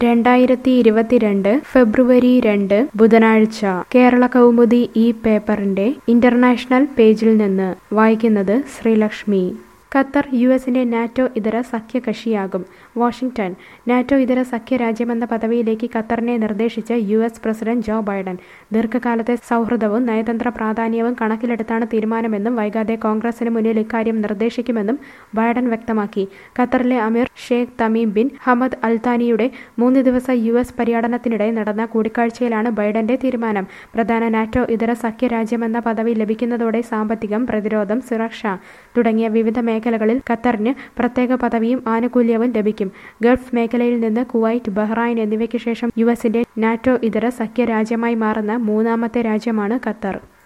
രണ്ടായിരത്തി ഇരുപത്തിരണ്ട് ഫെബ്രുവരി രണ്ട് ബുധനാഴ്ച കേരള കൗമുദി ഈ പേപ്പറിന്റെ ഇന്റർനാഷണൽ പേജിൽ നിന്ന് വായിക്കുന്നത് ശ്രീലക്ഷ്മി ഖത്തർ യു എസിന്റെ നാറ്റോ ഇതര സഖ്യകക്ഷിയാകും വാഷിംഗ്ടൺ നാറ്റോ ഇതര സഖ്യരാജ്യമെന്ന പദവിയിലേക്ക് ഖത്തറിനെ നിർദ്ദേശിച്ച U S president Joe Biden ദീർഘകാലത്തെ സൗഹൃദവും നയതന്ത്ര പ്രാധാന്യവും കണക്കിലെടുത്താണ് തീരുമാനമെന്നും വൈകാതെ കോൺഗ്രസിന് മുന്നിൽ ഇക്കാര്യം നിർദ്ദേശിക്കുമെന്നും ബൈഡൻ വ്യക്തമാക്കി ഖത്തറിലെ അമീർ ഷെയ്ഖ് തമീം ബിൻ ഹമദ് അൽത്താനിയുടെ മൂന്ന് ദിവസ യു എസ് പര്യടനത്തിനിടെ നടന്ന കൂടിക്കാഴ്ചയിലാണ് ബൈഡന്റെ തീരുമാനം പ്രധാന നാറ്റോ ഇതര സഖ്യരാജ്യമെന്ന പദവി ലഭിക്കുന്നതോടെ സാമ്പത്തികം പ്രതിരോധം സുരക്ഷ തുടങ്ങിയ വിവിധ മേഖലകളിൽ ഖത്തറിന് പ്രത്യേക പദവിയും ആനുകൂല്യവും ലഭിക്കും ഗൾഫ് മേഖലയിൽ നിന്ന് കുവൈറ്റ് ബഹ്റൈൻ എന്നിവയ്ക്ക് ശേഷം യു എസിന്റെ നാറ്റോ ഇതര സഖ്യരാജ്യമായി മാറുന്ന മൂന്നാമത്തെ രാജ്യമാണ് ഖത്തർ